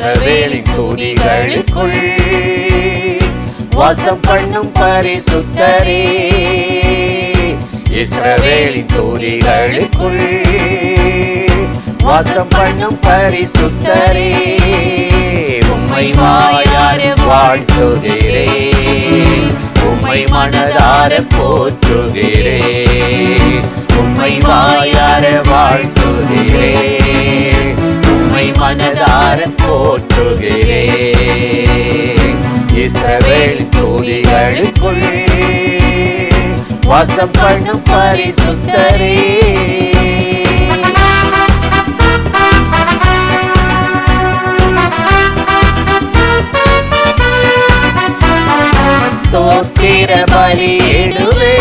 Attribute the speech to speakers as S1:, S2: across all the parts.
S1: இஸ்ரவேலின் துதிகளுக்குள் வாசம் பண்ணும் பரிசுத்தரே இஸ்ரவேலின் துதிகளுக்குள் வாசம் பண்ணும் பரிசுத்தரே உம்மை வாயார வாழ்த்துகிறேன் உம்மை மனதார போற்றுகிறேன் உம்மை வாயார வாழ்த்துகிறேன் உம்மை மனதார போற்றுகிறேன் இஸ்ரவேல் தூதிகளுக்குள் வாசம் பண்ணும் பரிசுத்தரே ஸ்தோத்திர பலியிடுவே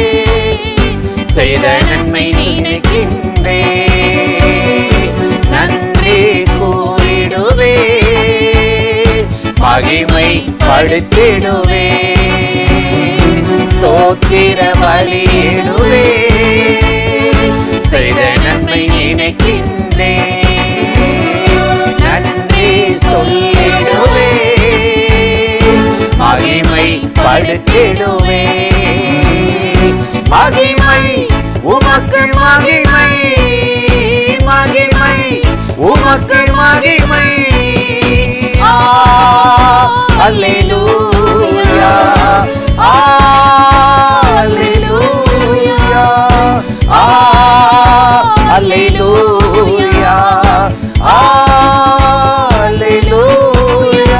S1: செய்த நன்மை நினைக்கின்றே நன்றி கூறிடுவே மகிமை படுத்திடுவே ஸ்தோத்திர பலியிடுவே செய்த நன்மை நினைக்கின்றே நன்றி சொல்லிடுவே மகிமை படுத்திடுவே மகிமை உமக்கு மகிமை மகிமை உமக்கு மகிமை ஆ, அல்லேலூயா ஆ, அல்லேலூயா ஆ, அல்லேலூயா ஆ, அல்லேலூயா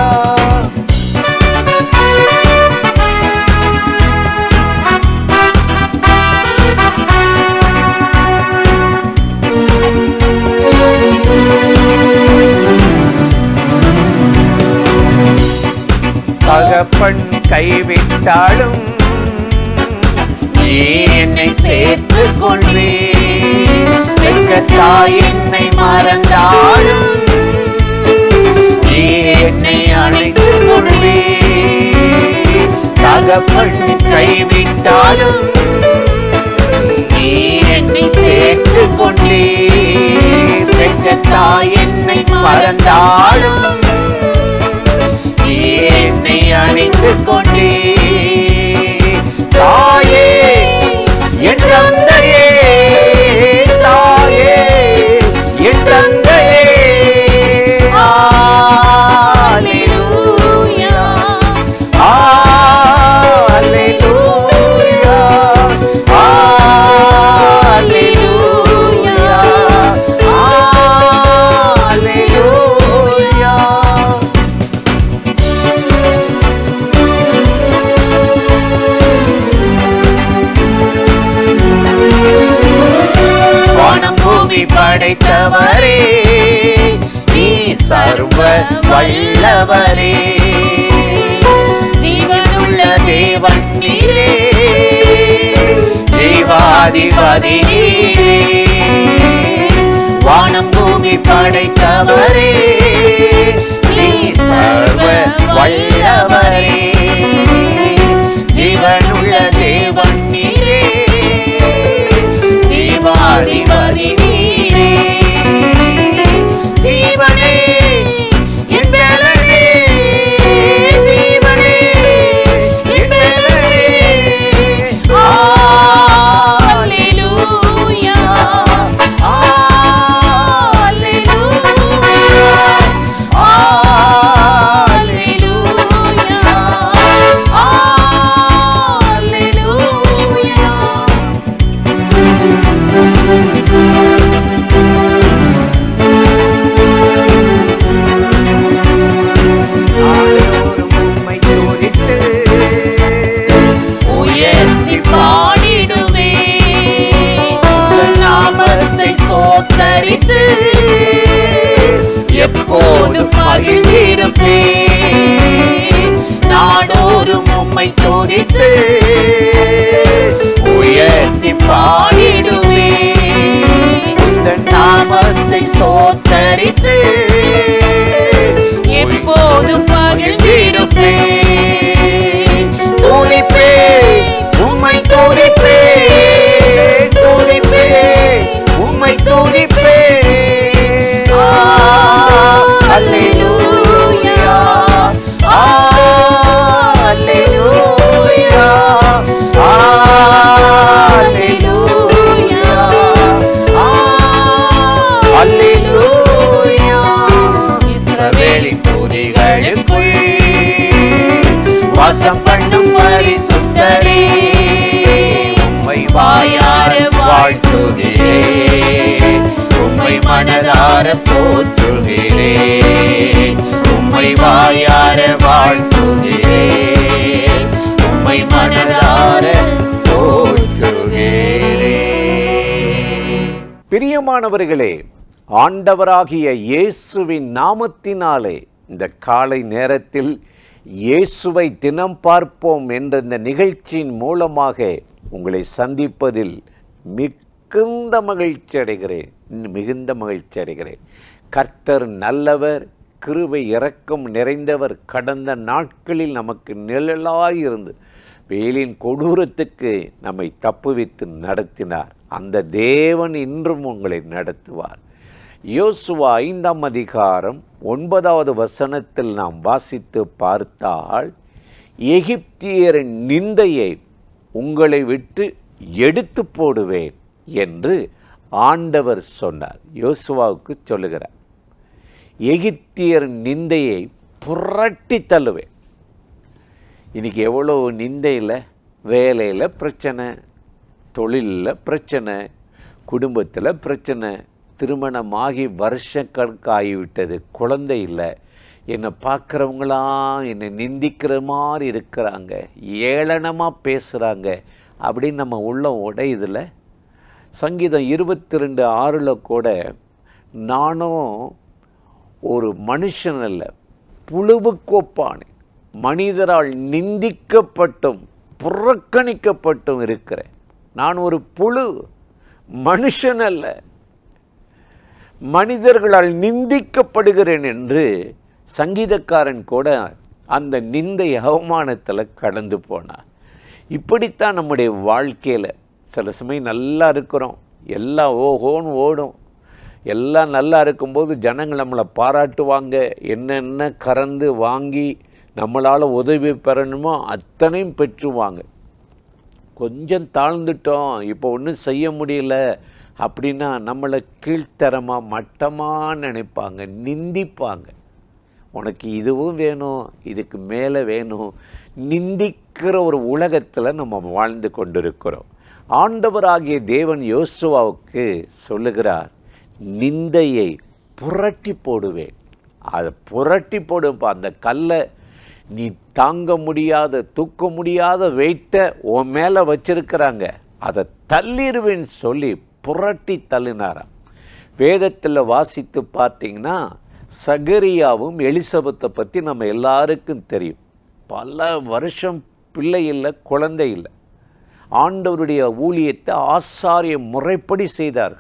S1: தகப்பன் கைவிட்டாலும் நீ என்னை சேர்த்து கொள்வே பெற்ற தாய் என்னை மறந்தாலும் நீ என்னை அழைத்து கொள்வே தகப்பன் கைவிட்டாலும் நீ என்னை சேர்த்து கொண்டே பெற்ற தாய் என்னை மறந்தாலும் நீ என்னை அணைத்து கொண்டே தாயே என் தந்தையே தாயே என் தந்தையே அல்லேலூயா அல்லேலூயா அல்லேலூயா அல்லேலூயா வானம் பூமி படைத்தவரே நீ சர்வ வல்லவரே ஜீவனுள்ள தேவன் நீரே ஜீவாதிபதி நீரே வானம் பூமி படைத்தவரே நீ சர்வ வல்லவரே ஜீவனுள்ள தேவன் நீரே ஜீவாதிபதி நீரே ஜீவனே என் பலனே ஜீவனே என் பலனே அல்லேலூயா அல்லேலூயா அல்லேலூயா நாள்தோறும் உம்மை துதித்து உயர்த்தி பாடிடுவே உங்கள் நாமத்தை ஸ்தோத்தரித்து எப்போதும் மகிழ்ந்திருப்பே நாடோறும் உம்மை துதித்து உயர்த்தி பாடிடுவே உங்கள் நாமத்தை ஸ்தோத்தரித்து எப்போதும் மகிழ்ந்திருப்பே துதிப்பே உம்மை துதிப்பே துதிப்பே உம்மை துதிப்பே அல்லேலூயா தூதர்களின் தூதிகளுக்குள் வாசம் பண்ணும் பரிசுத்தரே உம்மை வாயார வாழ்த்துகிறே உம்மை மனதார போற்றுகிறே உம்மை வாயார வாழ்த்துகிறே உம்மை மனதார போற்றுகிறே
S2: பிரியமானவர்களே ஆண்டவராகிய இயேசுவின் நாமத்தினாலே இந்த காலை நேரத்தில் இயேசுவை தினம் பார்ப்போம் என்ற இந்த நிகழ்ச்சியின் மூலமாக உங்களை சந்திப்பதில் மிகுந்த மகிழ்ச்சி அடைகிறேன் மிகுந்த மகிழ்ச்சி அடைகிறேன் கர்த்தர் நல்லவர் கிருபை இரக்கம் நிறைந்தவர் கடந்த நாட்களில் நமக்கு நிழலாயிருந்து வெயிலின் கொடூரத்துக்கு நம்மை தப்புவித்து நடத்தினார் அந்த தேவன் இன்றும் உங்களை நடத்துவார் யோசுவா ஐந்தாம் அதிகாரம் ஒன்பதாவது வசனத்தில் நாம் வாசித்து பார்த்தால் எகிப்தியரின் நிந்தையை உங்களை விட்டு எடுத்து போடுவேன் என்று ஆண்டவர் சொன்னார் யோசுவாவுக்கு சொல்லுகிறார் எகிப்தியர் நிந்தையை புரட்டி தள்ளுவேன் இன்னைக்கு எவ்வளோ நிந்தையில் வேலையில் பிரச்சனை தொழிலில் பிரச்சனை குடும்பத்தில் பிரச்சனை திருமணமாகி வருஷக்கணக்காகிவிட்டது குழந்தை இல்லை என்னை பார்க்குறவங்களாம் என்னை நிந்திக்கிற மாதிரி இருக்கிறாங்க ஏளனமாக பேசுகிறாங்க அப்படின்னு நம்ம உள்ளம் உடையுதில்ல சங்கீதம் இருபத்தி ரெண்டு ஆறில் கூட நானும் ஒரு மனுஷன் அல்ல புழுவுக்கோப்பானேன் மனிதரால் நிந்திக்கப்பட்டும் புறக்கணிக்கப்பட்டும் இருக்கிறேன் நான் ஒரு புழு மனுஷன் அல்ல மனிதர்களால் நிந்திக்கப்படுகிறேன் என்று சங்கீதக்காரன் கூட அந்த நிந்தை அவமானத்தில் கடந்து போனார் இப்படித்தான் நம்முடைய வாழ்க்கையில் சில சமயம் நல்லா இருக்கிறோம் எல்லாம் ஓஹோன்னு ஓடும் எல்லாம் நல்லா இருக்கும்போது ஜனங்கள் நம்மளை பாராட்டுவாங்க என்னென்ன கறந்து வாங்கி நம்மளால் உதவி பெறணுமோ அத்தனையும் பெற்றுவாங்க கொஞ்சம் தாழ்ந்துட்டோம் இப்போ ஒன்றும் செய்ய முடியல அப்படின்னா நம்மளை கீழ்த்தரமாக மட்டமாக நினைப்பாங்க நிந்திப்பாங்க உனக்கு இதுவும் வேணும் இதுக்கு மேலே வேணும் நிந்திக்கிற ஒரு உலகத்தில் நம்ம வாழ்ந்து கொண்டிருக்கிறோம் ஆண்டவராகிய தேவன் யோசுவாவுக்கு சொல்லுகிறார் நிந்தையை புரட்டி போடுவேன் அதை புரட்டி போடுப்பா அந்த கல்லை நீ தாங்க முடியாத தூக்க முடியாத வெயிட்டை உன் மேலே வச்சிருக்கிறாங்க அதை தள்ளிடுவேன்னு சொல்லி புரட்டி தள்ளினாராம் வேதத்தில் வாசித்து பார்த்தீங்கன்னா சகரியாவும் எலிசபெத்தை பற்றி நம்ம எல்லாருக்கும் தெரியும் பல வருஷம் பிள்ளை இல்லை குழந்தை இல்லை ஆண்டவருடைய ஊழியத்தை ஆசாரிய முறைப்படி செய்தார்கள்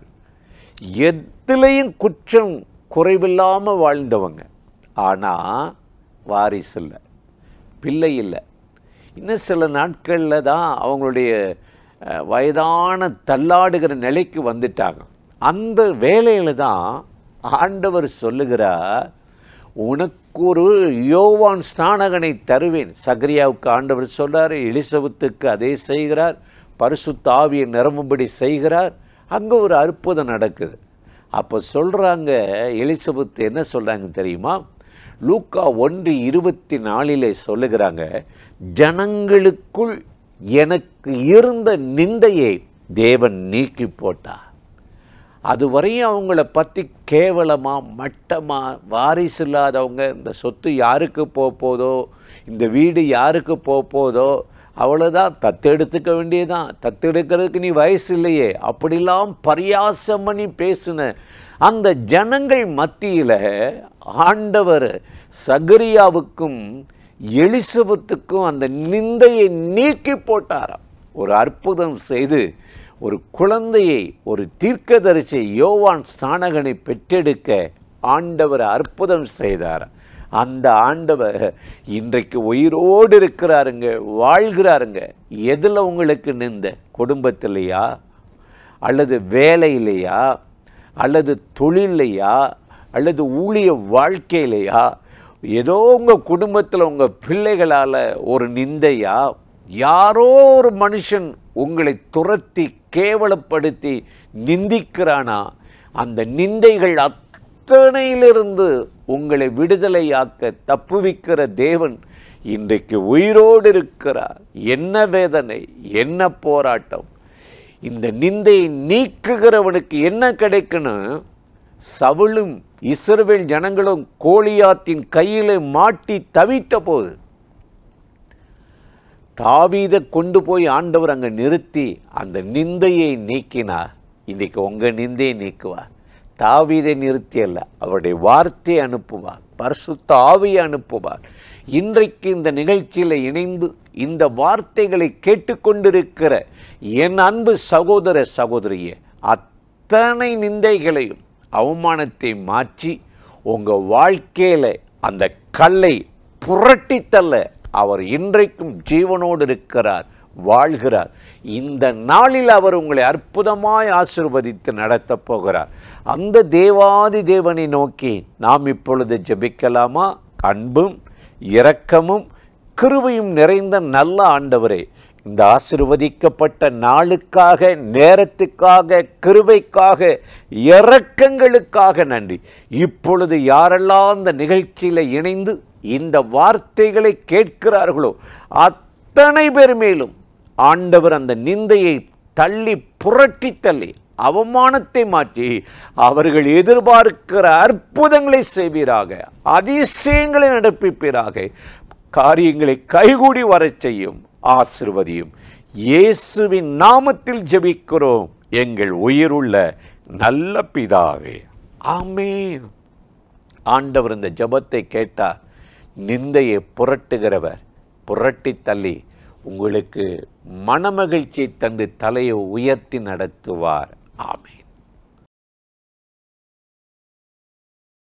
S2: எதுலேயும் குற்றம் குறைவில்லாமல் வாழ்ந்தவங்க ஆனால் வாரிசு இல்லை பிள்ளை இல்லை இன்னும் சில நாட்களில் தான் அவங்களுடைய அஹ், வயதான தள்ளாடுகிற நிலைக்கு வந்துட்டாங்க அந்த வேலையில் தான் ஆண்டவர் சொல்லுகிறார் உனக்கு ஒரு யோவான் ஸ்நானகனை தருவேன் சகரியாவுக்கு ஆண்டவர் சொல்றார் எலிசபெத்துக்கு அதே செய்கிறார் பரிசுத்த ஆவியை நிரம்பும்படி செய்கிறார் அங்கே ஒரு அற்புதம் நடக்குது அப்போ சொல்கிறாங்க எலிசபெத் என்ன சொல்கிறாங்க தெரியுமா லூக்கா ஒன்று இருபத்தி நாலிலே சொல்லுகிறாங்க ஜனங்களுக்குள் எனக்கு இருந்த நிந்தையை தேவன் நீக்கி போட்டார் அதுவரையும் அவங்கள பற்றி கேவலமாக மட்டமாக வாரிசு இல்லாதவங்க இந்த சொத்து யாருக்கு போக போதோ இந்த வீடு யாருக்கு போக போதோ அவ்வளோதான் தத்தெடுத்துக்க வேண்டியதுதான் தத்தெடுக்கிறதுக்கு நீ வயசு இல்லையே அப்படிலாம் பரியாசம் பண்ணி பேசின அந்த ஜனங்கள் மத்தியில் ஆண்டவர் சகரியாவுக்கும் எலிசபெத்துக்கும் அந்த நிந்தையை நீக்கி போட்டாராம் ஒரு அற்புதம் செய்து ஒரு குழந்தையை ஒரு தீர்க்கதரிசி யோவான் ஸ்நானகனை பெற்றெடுக்க ஆண்டவர் அற்புதம் செய்தார் அந்த ஆண்டவர் இன்றைக்கு உயிரோடு இருக்கிறாருங்க வாழ்கிறாருங்க எதில் உங்களுக்கு நிந்த குடும்பத்திலையா அல்லது வேலையிலையா அல்லது தொழிலையா அல்லது ஊழிய வாழ்க்கையிலையா ஏதோ உங்கள் குடும்பத்தில் உங்கள் பிள்ளைகளால் ஒரு நிந்தையா யாரோ ஒரு மனுஷன் உங்களை துரத்தி கேவலப்படுத்தி நிந்திக்கிறானா அந்த நிந்தைகள் அத்தனையிலிருந்து உங்களை விடுதலையாக்க தப்புவிக்கிற தேவன் இன்றைக்கு உயிரோடு இருக்கிறார் என்ன வேதனை என்ன போராட்டம் இந்த நிந்தையை நீக்குகிறவனுக்கு என்ன கிடைக்கணும் சவுளும் இஸ்ரவேல் ஜனங்களும் கோலியாத்தின் கையிலே மாட்டி தவித்த போது தாவீதை கொண்டு போய் ஆண்டவர் அங்கே நிறுத்தி அந்த நிந்தையை நீக்கினார் இன்றைக்கு உங்கள் நிந்தையை நீக்குவார் தாவீதை நிறுத்தி அல்ல அவருடைய வார்த்தையை அனுப்புவார் பரிசுத்த ஆவியை அனுப்புவார் இன்றைக்கு இந்த நிகழ்ச்சியில் இணைந்து இந்த வார்த்தைகளை கேட்டுக்கொண்டிருக்கிற என் அன்பு சகோதர சகோதரியே அத்தனை நிந்தைகளையும் அவமானத்தை மாற்றி உங்கள் வாழ்க்கையில் அந்த கல்லை புரட்டித்தள்ள அவர் இன்றைக்கும் ஜீவனோடு இருக்கிறார் வாழ்கிறார் இந்த நாளில் அவர் உங்களை அற்புதமாய் ஆசிர்வதித்து நடத்தப் போகிறார் அந்த தேவாதி தேவனை நோக்கி நாம் இப்பொழுது ஜெபிக்கலாமா அன்பும் இரக்கமும் கிருபையும் நிறைந்த நல்ல ஆண்டவரே இந்த ஆசிர்வதிக்கப்பட்ட நாளுக்காக நேரத்துக்காக கிருபைக்காக இரக்கங்களுக்காக நன்றி இப்பொழுது யாரெல்லாம் இந்த நிகழ்ச்சியில் இணைந்து இந்த வார்த்தைகளை கேட்கிறார்களோ அத்தனை பேர் மேலும் ஆண்டவர் அந்த நிந்தையை தள்ளி புரட்டி தள்ளி அவமானத்தை மாற்றி அவர்கள் எதிர்பார்க்கிற அற்புதங்களை செய்வீராக அதிசயங்களை நடப்பிப்பீராக காரியங்களை கைகூடி வரச் செய்யும் ஆசிர்வதியும் இயேசுவின் நாமத்தில் ஜெபிக்கிறோம் எங்கள் உயிருள்ள நல்ல பிதாவே ஆமென் ஆண்டவர் இந்த ஜெபத்தை கேட்டார் நிந்தையை புரட்டுகிறவர் புரட்டி தள்ளி உங்களுக்கு மனமகிழ்ச்சியை தந்து தலையை உயர்த்தி நடத்துவார் ஆமென்